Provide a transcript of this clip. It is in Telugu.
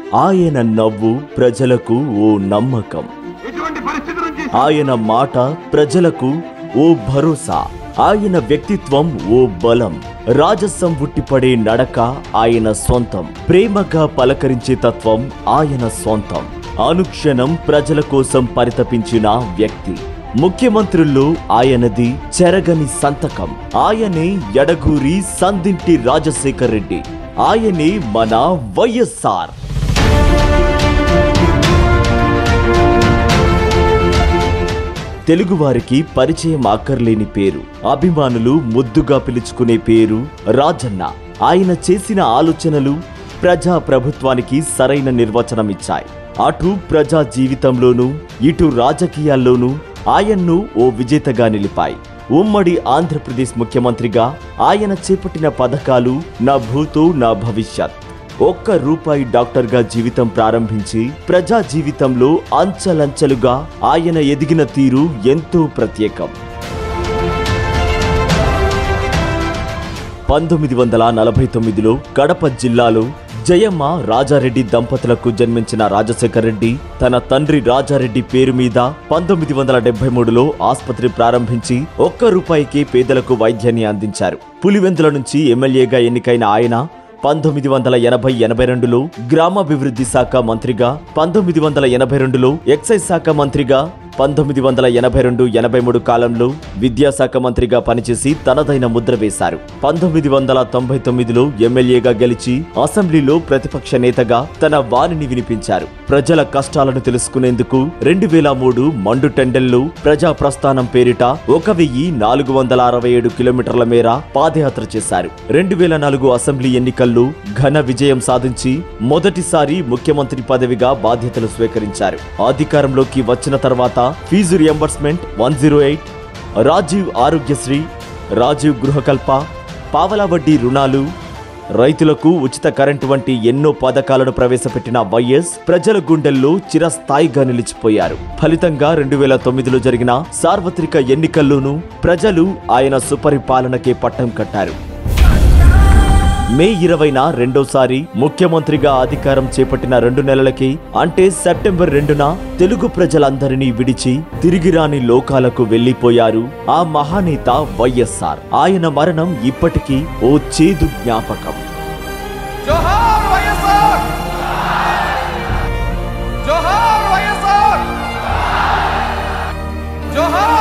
ఆయన నవ్వు ప్రజలకు ఓ నమ్మకం ఎటువంటి పరిస్థితి నుంచి ఆయన మాట ప్రజలకు ఓ భరోసా ఆయన వ్యక్తిత్వం ఓ బలం రాజసం ఉట్టిపడే నడక ఆయన సొంతం ప్రేమగా పలకరించే తత్వం ఆయన సొంతం అనుక్షణం ప్రజల కోసం పరితపించిన వ్యక్తి ముఖ్యమంత్రుల్లో ఆయనది చెరగని సంతకం ఆయనే ఎడగూరి సందింటి రాజశేఖర్ రెడ్డి ఆయనే మన వైఎస్ఆర్ తెలుగువారికి పరిచయం అక్కర్లేని పేరు అభిమానులు ముద్దుగా పిలుచుకునే పేరు రాజన్న ఆయన చేసిన ఆలోచనలు ప్రజా ప్రభుత్వానికి సరైన నిర్వచనం ఇచ్చాయి అటు ప్రజా జీవితంలోనూ ఇటు రాజకీయాల్లోనూ ఆయన్ను ఓ విజేతగా నిలిపాయి ఉమ్మడి ఆంధ్రప్రదేశ్ ముఖ్యమంత్రిగా ఆయన చేపట్టిన పథకాలు నా భూతో నా భవిష్యత్ ఒక్క రూపాయి డాక్టర్గా జీవితం ప్రారంభించి ప్రజా జీవితంలో అంచెలంచెలుగా ఆయన ఎదిగిన తీరు ఎంతో ప్రత్యేకం పంతొమ్మిది వందల నలభై తొమ్మిదిలో కడప జిల్లాలో జయమ్మ రాజారెడ్డి దంపతులకు జన్మించిన రాజశేఖర్ రెడ్డి తన తండ్రి రాజారెడ్డి పేరు మీద పంతొమ్మిది వందల డెబ్బై మూడులో ఆసుపత్రి ప్రారంభించి ఒక్క రూపాయికి పేదలకు వైద్యాన్ని అందించారు పులివెందుల నుంచి ఎమ్మెల్యేగా ఎన్నికైన ఆయన పంతొమ్మిది వందల ఎనభై ఎనభై రెండులో గ్రామాభివృద్ధి శాఖ మంత్రిగా పంతొమ్మిది వందల ఎనభై రెండులో ఎక్సైజ్ శాఖ మంత్రిగా పంతొమ్మిది వందల ఎనభై రెండు ఎనభై మూడు కాలంలో విద్యాశాఖ మంత్రిగా పనిచేసి తనదైన ముద్ర వేశారు పంతొమ్మిది వందల తొంభై తొమ్మిదిలో ఎమ్మెల్యేగా గెలిచి అసెంబ్లీలో ప్రతిపక్ష నేతగా తన వాణిని వినిపించారు ప్రజల కష్టాలను తెలుసుకునేందుకు రెండు వేల మూడు మండు టెండల్లో ప్రజా ప్రస్థానం పేరిట ఒక వెయ్యి నాలుగు వందల అరవై ఏడు కిలోమీటర్ల మేర పాదయాత్ర చేశారు రెండు వేల నాలుగు అసెంబ్లీ ఎన్నికల్లో ఘన విజయం సాధించి మొదటిసారి ముఖ్యమంత్రి పదవిగా బాధ్యతలు స్వీకరించారు అధికారంలోకి వచ్చిన తర్వాత fee reimbursement one zero eight Rajiv Aarogyasri Rajiv Gruhakalpa పావలా వడ్డీ రుణాలు రైతులకు ఉచిత కరెంటు వంటి ఎన్నో పథకాలను ప్రవేశపెట్టిన వైఎస్ ప్రజల గుండెల్లో చిరస్థాయిగా నిలిచిపోయారు ఫలితంగా రెండు వేల తొమ్మిదిలో జరిగిన సార్వత్రిక ఎన్నికల్లోనూ ప్రజలు ఆయన సుపరిపాలనకే పట్టం కట్టారు మే ఇరవైన రెండోసారి ముఖ్యమంత్రిగా అధికారం చేపట్టిన రెండు నెలలకి అంటే సెప్టెంబర్ రెండున తెలుగు ప్రజలందరినీ విడిచి తిరిగి రాని లోకాలకు వెళ్లిపోయారు ఆ మహానేత వైఎస్ఆర్ ఆయన మరణం ఇప్పటికీ ఓ చేదు జ్ఞాపకం జోహార్ వైఎస్ఆర్ జోహార్ వైఎస్ఆర్ జోహార్